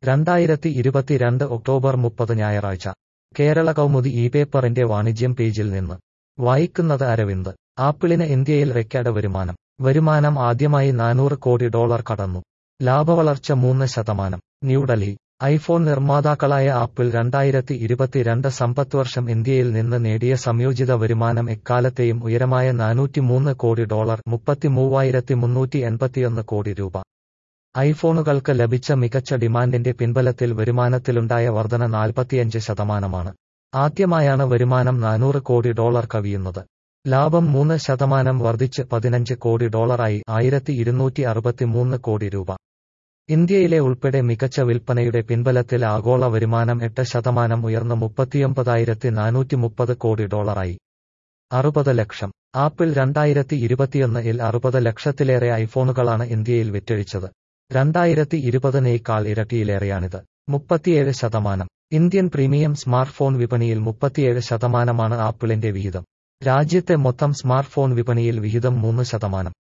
രണ്ടായിരത്തി ഇരുപത്തിരണ്ട് ഒക്ടോബർ മുപ്പത് ഞായറാഴ്ച കേരള കൗമുദി ഇ പേപ്പറിന്റെ വാണിജ്യം പേജിൽ നിന്ന് വായിക്കുന്നത് അരവിന്ദ് ആപ്പിളിന് ഇന്ത്യയിൽ റെക്കോർഡ് വരുമാനം വരുമാനം ആദ്യമായി നാനൂറ് കോടി ഡോളർ കടന്നു ലാഭവളർച്ച മൂന്ന് ശതമാനം ന്യൂഡൽഹി ഐഫോൺ നിർമ്മാതാക്കളായ ആപ്പിൾ രണ്ടായിരത്തി ഇരുപത്തിരണ്ട് സമ്പത്ത് വർഷം ഇന്ത്യയിൽ നിന്ന് നേടിയ സംയോജിത വരുമാനം എക്കാലത്തെയും ഉയരമായ നാനൂറ്റിമൂന്ന് കോടി ഡോളർ മുപ്പത്തിമൂവായിരത്തി മുന്നൂറ്റി എൺപത്തിയൊന്ന് കോടി രൂപ ഐഫോണുകൾക്ക് ലഭിച്ച മികച്ച ഡിമാൻഡിന്റെ പിൻബലത്തിൽ വരുമാനത്തിലുണ്ടായ വർധന നാൽപ്പത്തിയഞ്ച് ശതമാനമാണ് ആദ്യമായാണ് വരുമാനം നാനൂറ് കോടി ഡോളർ കവിയുന്നത് ലാഭം മൂന്ന് ശതമാനം വർദ്ധിച്ച് പതിനഞ്ച് കോടി ഡോളറായി ആയിരത്തി ഇരുന്നൂറ്റി അറുപത്തിമൂന്ന് കോടി രൂപ ഇന്ത്യയിലെ ഉൾപ്പെടെ മികച്ച വിൽപ്പനയുടെ പിൻബലത്തിൽ ആഗോള വരുമാനം എട്ട് ശതമാനം ഉയർന്ന് മുപ്പത്തിയൊമ്പതായിരത്തി നാനൂറ്റി മുപ്പത് കോടി ഡോളറായി അറുപത് ലക്ഷം ആപ്പിൾ രണ്ടായിരത്തി ഇരുപത്തിയൊന്നിൽ അറുപത് ലക്ഷത്തിലേറെ ഐഫോണുകളാണ് ഇന്ത്യയിൽ വിറ്റഴിച്ചത് രണ്ടായിരത്തി ഇരുപതിനേക്കാൾ ഇരട്ടിയിലേറെയാണിത് മുപ്പത്തിയേഴ് ശതമാനം ഇന്ത്യൻ പ്രീമിയം സ്മാർട്ട് ഫോൺ വിപണിയിൽ മുപ്പത്തിയേഴ് ശതമാനമാണ് ആപ്പിളിന്റെ വിഹിതം രാജ്യത്തെ മൊത്തം സ്മാർട്ട് ഫോൺ വിപണിയിൽ വിഹിതം മൂന്ന് ശതമാനം